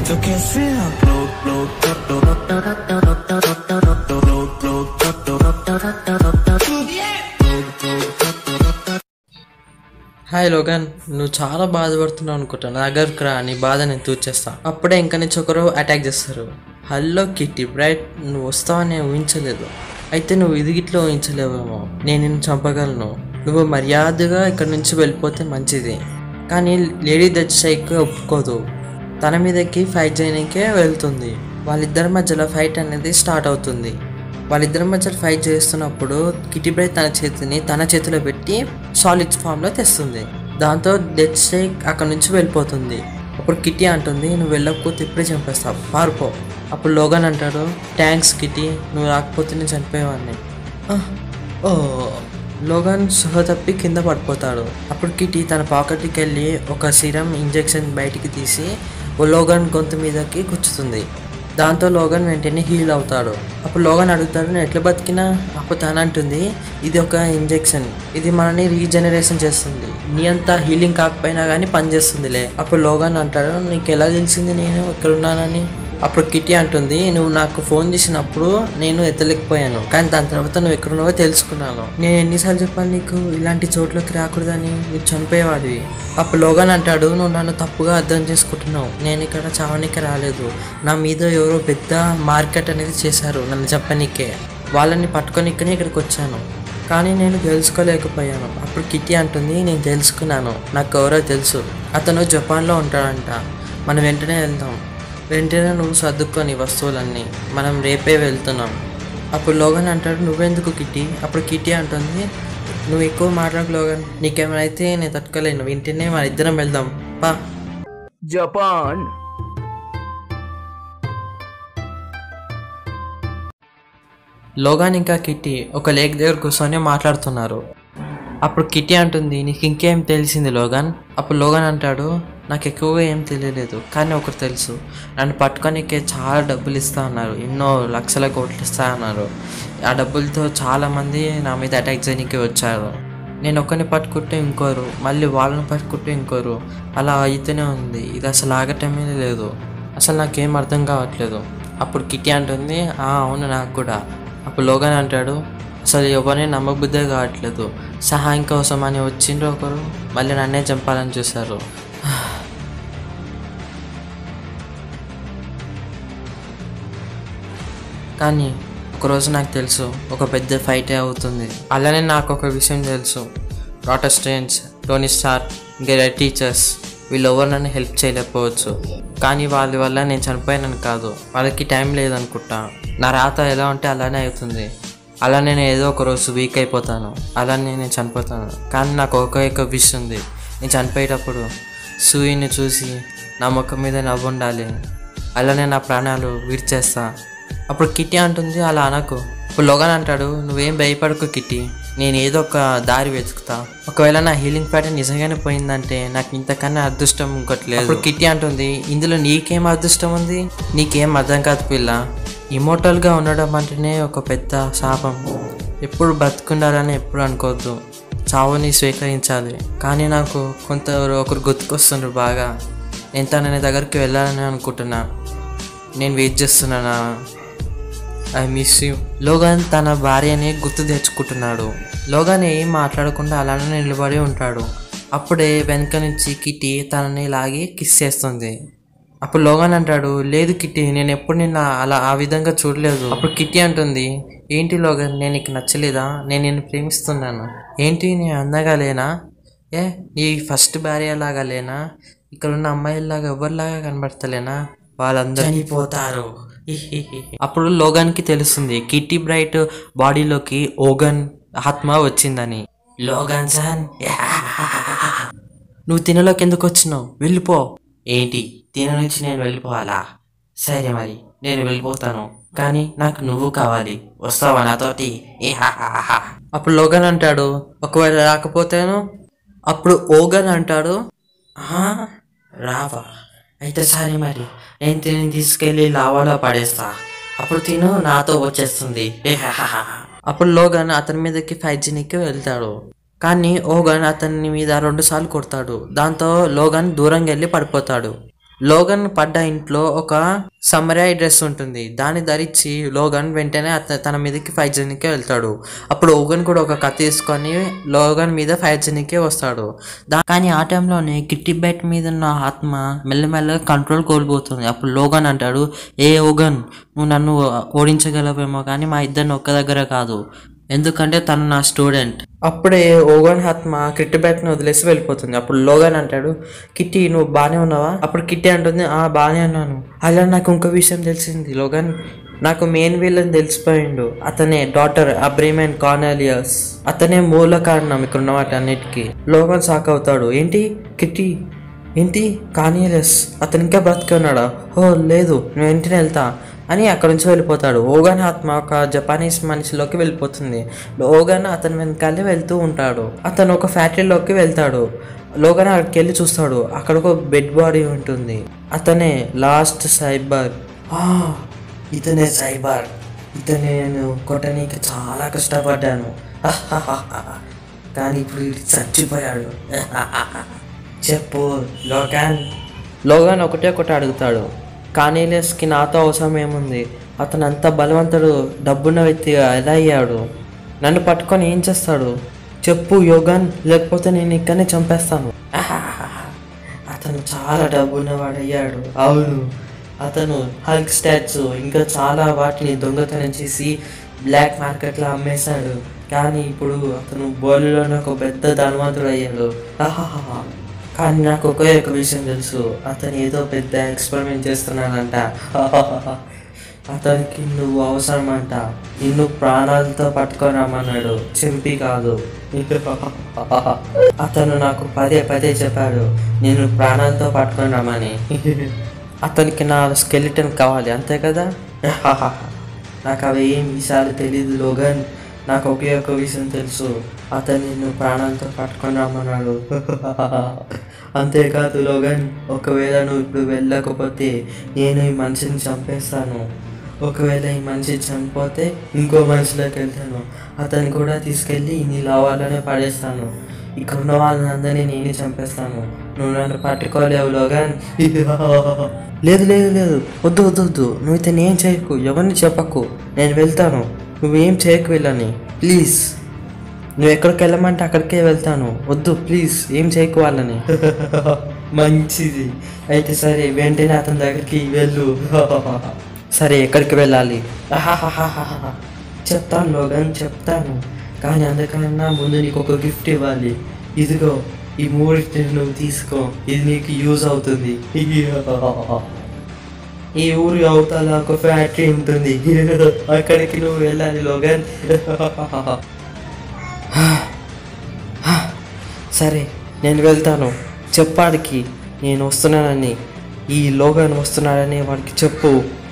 तो कैसे आप लोग लोग హాయ్ లోగన్ నువ్వు చాలా బాధపడుతున్నావు అనుకుంటా నా దగ్గరకు రా నీ బాధ నేను తూచేస్తా అప్పుడే ఇంకా నుంచి ఒకరు అటాక్ చేస్తారు హలో కిట్టి బ్రైట్ నువ్వు వస్తావని నేను ఊహించలేదు అయితే నువ్వు ఇది గిట్లా ఊహించలేవేమో నేను నిన్ను చంపగలను నువ్వు మర్యాదగా ఇక్కడ నుంచి వెళ్ళిపోతే మంచిది కానీ లేడీ దట్ సైక్ ఒప్పుకోదు తన మీదకి ఫైట్ చేయడానికే వెళ్తుంది వాళ్ళిద్దరి మధ్యలో ఫైట్ అనేది స్టార్ట్ అవుతుంది వాళ్ళిద్దరి మధ్య ఫైట్ చేస్తున్నప్పుడు కిటీ బ్రైట్ తన చేతిని తన చేతిలో పెట్టి సాలిడ్ ఫామ్లో తెస్తుంది దాంతో డెత్ స్ట్రైక్ అక్కడ నుంచి వెళ్ళిపోతుంది అప్పుడు కిటీ అంటుంది నువ్వు వెళ్ళకపోతే ఇప్పుడే చంపేస్తావు పారిపో అప్పుడు లోగన్ అంటాడు థ్యాంక్స్ కిటీ నువ్వు రాకపోతే నేను చనిపోయేవాడిని "ఆహ్, ఓ లోగన్ సుహ తప్పి కింద పడిపోతాడు అప్పుడు కిటీ తన పాకెట్కి వెళ్ళి ఒక సిరం ఇంజెక్షన్ బయటికి తీసి ఓ లోగన్ గొంతు మీదకి గుచ్చుతుంది దాంతో లోగన్ వెంటనే హీల్ అవుతాడు అప్పుడు లోగన్ అడుగుతాడు నేను ఎట్లా బతికినా అప్పుడు తను అంటుంది ఇది ఒక ఇంజెక్షన్ ఇది మనని రీజనరేషన్ చేస్తుంది నీ అంత హీలింగ్ కాకపోయినా కానీ పనిచేస్తుందిలే అప్పుడు లోగన్ అంటాడు నీకు ఎలా తెలిసింది నేను ఇక్కడ ఉన్నానని అప్పుడు కిటీ అంటుంది నువ్వు నాకు ఫోన్ చేసినప్పుడు నేను ఎత్తలేకపోయాను కానీ దాని తర్వాత నువ్వు ఎక్కడున్నావో తెలుసుకున్నాను నేను ఎన్నిసార్లు చెప్పాను నీకు ఇలాంటి చోట్లకి రాకూడదని నువ్వు చనిపోయేవాడివి అప్పుడు లోగన్ అంటాడు నువ్వు నన్ను తప్పుగా అర్థం చేసుకుంటున్నావు నేను ఇక్కడ చావనికి రాలేదు నా మీద ఎవరో పెద్ద మార్కెట్ అనేది చేశారు నన్ను చెప్పనీకే వాళ్ళని పట్టుకొనికనే ఇక్కడికి వచ్చాను కానీ నేను తెలుసుకోలేకపోయాను అప్పుడు కిట్టి అంటుంది నేను తెలుసుకున్నాను నాకు ఎవరో తెలుసు అతను జపాన్లో ఉంటాడంట మనం వెంటనే వెళ్దాం వెంటనే నువ్వు సర్దుకొని వస్తువులన్నీ మనం రేపే వెళ్తున్నాం అప్పుడు లోగన్ అంటాడు నువ్వెందుకు కిట్టి అప్పుడు కిట్టి అంటుంది నువ్వు ఎక్కువ మాట్లాడకు లోగన్ నీకేమైనా అయితే నేను తట్టుకోలేను వెంటనే మన ఇద్దరం వెళ్దాం పా జపాన్ లోగాన్ ఇంకా కిట్టి ఒక లేక్ దగ్గర కూర్చొని మాట్లాడుతున్నారు అప్పుడు కిట్టి అంటుంది నీకు ఇంకేం తెలిసింది లోగాన్ అప్పుడు లోగాన్ అంటాడు నాకు ఎక్కువగా ఏం తెలియలేదు కానీ ఒకటి తెలుసు నన్ను పట్టుకోనికే చాలా డబ్బులు ఇస్తా అన్నారు ఎన్నో లక్షల కోట్లు ఇస్తా అన్నారు ఆ డబ్బులతో చాలామంది నా మీద అటాక్ చేయడానికి వచ్చారు నేను ఒకరిని పట్టుకుంటే ఇంకోరు మళ్ళీ వాళ్ళని పట్టుకుంటే ఇంకోరు అలా అయితేనే ఉంది ఇది అసలు ఆగటమే లేదు అసలు నాకేం అర్థం కావట్లేదు అప్పుడు కిట్టి అంటుంది "ఆ, అవును నాకు కూడా అప్పుడు లోగాన్ అంటాడు అసలు ఎవరిని నమ్మబుద్ధే కావట్లేదు సహాయం కోసం అని వచ్చిండ్రు ఒకరు మళ్ళీ నన్నే చంపాలని చూశారు కానీ ఒకరోజు నాకు తెలుసు ఒక పెద్ద ఫైటే అవుతుంది అలానే నాకు ఒక విషయం తెలుసు డాటర్ స్ట్రేంజ్ టోనీ స్టార్ ఇంకా టీచర్స్ వీళ్ళు ఎవరు నన్ను హెల్ప్ చేయలేకపోవచ్చు కానీ వాళ్ళ వల్ల నేను చనిపోయానని కాదు వాళ్ళకి టైం లేదనుకుంటా నా రాత ఎలా ఉంటే అలానే అవుతుంది అలా నేను ఏదో ఒక రోజు వీక్ అయిపోతాను అలానే నేను చనిపోతాను కానీ నాకు ఒక ఒక విష్ ఉంది నేను చనిపోయేటప్పుడు సూయిని చూసి నా ముఖం మీద నవ్వు ఉండాలి అలానే నా ప్రాణాలు విడిచేస్తా అప్పుడు కిట్టి అంటుంది అలా అనకు ఇప్పుడు లోగన్ అంటాడు నువ్వేం భయపడకు కిట్టి నేను ఏదో ఒక దారి వెతుకుతా ఒకవేళ నా హీలింగ్ ప్యాటర్న్ నిజంగానే పోయిందంటే నాకు ఇంతకన్నా అదృష్టం ఇంకోటి లేదు అప్పుడు కిట్టి అంటుంది ఇందులో నీకేం అదృష్టం ఉంది నీకేం అర్థం కాదు పిల్ల ఇమోటల్గా ఉండడం అంటేనే ఒక పెద్ద శాపం ఎప్పుడు బతుకుండాలని ఎప్పుడు అనుకోవద్దు చావుని స్వీకరించాలి కానీ నాకు కొంత ఒకరు గుర్తుకొస్తుండ్రు బాగా నేను తన దగ్గరికి వెళ్ళాలని అనుకుంటున్నా నేను వెయిట్ చేస్తున్నానా ఐ మిస్ యూ లోగాన్ తన భార్యని గుర్తు తెచ్చుకుంటున్నాడు లోగాన్ ఏం మాట్లాడకుండా అలానే నిలబడి ఉంటాడు అప్పుడే వెనక నుంచి కిట్టి తనని లాగి కిస్ చేస్తుంది అప్పుడు లోగాన్ అంటాడు లేదు కిట్టి నేను ఎప్పుడు నిన్న అలా ఆ విధంగా చూడలేదు అప్పుడు కిట్టి అంటుంది ఏంటి లోగన్ నేను నీకు నచ్చలేదా నేను నిన్ను ప్రేమిస్తున్నాను ఏంటి నేను అందగా లేనా ఏ నీ ఫస్ట్ భార్య లాగా లేనా ఇక్కడ ఉన్న అమ్మాయిలాగా ఎవరిలాగా కనబడతలేనా వాళ్ళందరూ చనిపోతారు అప్పుడు లోగాన్కి తెలుస్తుంది కిట్టి బ్రైట్ బాడీలోకి ఓగన్ ఆత్మ వచ్చిందని లోగన్ సన్ నువ్వు తినలోకి ఎందుకు వచ్చినావు వెళ్ళిపో ఏంటి తిన నుంచి నేను వెళ్ళిపోవాలా సరే మరి నేను వెళ్ళిపోతాను కానీ నాకు నువ్వు కావాలి వస్తావా నాతోటి ఏహాహాహా. అప్పుడు లోగన్ అంటాడు ఒకవేళ రాకపోతేను అప్పుడు ఓగన్ అంటాడు "ఆ, రావా అయితే సరే మరి నేను తిని తీసుకెళ్ళి లావాలో పడేస్తా అప్పుడు తిను నాతో వచ్చేస్తుంది ఏహాహాహా. అప్పుడు లోగన్ అతని మీదకి ఫైట్ చేయడానికి వెళ్తాడు కానీ ఓగన్ అతని మీద రెండు సార్లు కొడతాడు దాంతో లోగన్ దూరంగా వెళ్ళి పడిపోతాడు లోగన్ పడ్డ ఇంట్లో ఒక సమరాయ్ డ్రెస్ ఉంటుంది దాన్ని ధరించి లోగన్ వెంటనే అత తన మీదకి ఫైట్ చేయడానికి వెళ్తాడు అప్పుడు ఓగన్ కూడా ఒక కత్తి తీసుకొని లోగన్ మీద ఫైట్ చేయడానికి వస్తాడు దా కానీ ఆ టైంలోనే కిట్టి బ్యాట్ మీద ఉన్న ఆత్మ మెల్లమెల్లగా కంట్రోల్ కోల్పోతుంది అప్పుడు లోగన్ అంటాడు ఏ ఓగన్ నువ్వు నన్ను ఓడించగలవేమో కానీ మా ఇద్దరిని ఒక్క దగ్గర కాదు ఎందుకంటే తను నా స్టూడెంట్ అప్పుడే ఓగన్ ఆత్మ కిట్టి బ్యాట్ని వదిలేసి వెళ్ళిపోతుంది అప్పుడు లోగన్ అంటాడు కిట్టి నువ్వు బాగానే ఉన్నావా అప్పుడు కిట్టి అంటుంది ఆ బాగానే ఉన్నాను అలా నాకు ఇంకో విషయం తెలిసింది లోగన్ నాకు మెయిన్ విలన్ తెలిసిపోయిండు అతనే డాటర్ అబ్రిమెన్ కార్నలియస్ అతనే మూల కారణం ఇక్కడ ఉన్న వాటి అన్నిటికీ లోగన్ షాక్ అవుతాడు ఏంటి కిట్టి ఏంటి కానీలెస్ అతను ఇంకా బ్రతికి ఉన్నాడా ఓ లేదు నేను వెంటనే వెళ్తా అని అక్కడ నుంచి వెళ్ళిపోతాడు ఓగాన్ ఆత్మ ఒక జపానీస్ మనిషిలోకి వెళ్ళిపోతుంది ఓగాన్ అతని వెనకాలే వెళ్తూ ఉంటాడు అతను ఒక ఫ్యాక్టరీలోకి వెళ్తాడు లోగన్ అక్కడికి వెళ్ళి చూస్తాడు అక్కడ ఒక బెడ్ బాడీ ఉంటుంది అతనే లాస్ట్ సైబర్ ఆ, ఇతనే సైబర్ ఇతనే నేను కొట్టనీకి చాలా కష్టపడ్డాను కానీ ఇప్పుడు వీడు చచ్చిపోయాడు చెప్పు లోగాన్ లోగాన్ ఒకటే ఒకటి అడుగుతాడు కానీలెస్కి నాతో అవసరం ఏముంది అతను అంత బలవంతుడు డబ్బున్న వ్యక్తిగా ఎలా అయ్యాడు నన్ను పట్టుకొని ఏం చేస్తాడు చెప్పు యోగాన్ లేకపోతే నేను ఇక్కడనే చంపేస్తాను అతను చాలా డబ్బున్నవాడు అయ్యాడు అవును అతను హల్క్ స్టాట్స్ ఇంకా చాలా వాటిని దొంగతనం చేసి బ్లాక్ మార్కెట్లో అమ్మేశాడు కానీ ఇప్పుడు అతను బోలులోనే ఒక పెద్ద ధనవంతుడు అయ్యాడు ఆహాహా. కానీ నాకు ఒకే ఒక విషయం తెలుసు అతను ఏదో పెద్ద ఎక్స్పెరిమెంట్ చేస్తున్నాడంట అతనికి నువ్వు అవసరమంట నిన్ను ప్రాణాలతో పట్టుకొని రమ్మన్నాడు చింపి కాదు అతను నాకు పదే పదే చెప్పాడు నేను ప్రాణాలతో పట్టుకొని రమ్మని అతనికి నా స్కెలిటన్ కావాలి అంతే కదా నాకు అవి ఏం విషయాలు తెలియదు లోగన్ నాకు ఒకే ఒక విషయం తెలుసు అతను నిన్ను ప్రాణాలతో పట్టుకొని రమ్మన్నాడు అంతేకాదు లోగన్ ఒకవేళ నువ్వు ఇప్పుడు వెళ్ళకపోతే నేను ఈ మనిషిని చంపేస్తాను ఒకవేళ ఈ మనిషి చనిపోతే ఇంకో మనిషిలోకి వెళ్తాను అతన్ని కూడా తీసుకెళ్ళి నీ లావాలనే పడేస్తాను ఇక్కడ ఉన్న వాళ్ళందరినీ నేనే చంపేస్తాను నువ్వు నన్ను పట్టుకోలేవు లోగన్ లేదు లేదు లేదు వద్దు వద్దు వద్దు నువ్వు ఇతను ఏం చేయకు ఎవరిని చెప్పకు నేను వెళ్తాను నువ్వేం చేయకు వెళ్ళని ప్లీజ్ నువ్వు ఎక్కడికి వెళ్ళమంటే అక్కడికే వెళ్తాను వద్దు ప్లీజ్ ఏం చేయకు వాళ్ళని మంచిది అయితే సరే వెంటనే అతని దగ్గరికి వెళ్ళు సరే ఎక్కడికి వెళ్ళాలి ఆహాహాహాహా. చెప్తాను లోగన్ చెప్తాను కానీ అందుకన్నా ముందు నీకు ఒక గిఫ్ట్ ఇవ్వాలి ఇదిగో ఈ మూడింటిని నువ్వు తీసుకో ఇది నీకు యూజ్ అవుతుంది ఈ ఊరి అవతల ఒక ఫ్యాక్టరీ ఉంటుంది అక్కడికి నువ్వు వెళ్ళాలి లోగన్ సరే నేను వెళ్తాను చెప్పాడికి నేను వస్తున్నానని ఈ లోగన్ వస్తున్నాడని వాడికి చెప్పు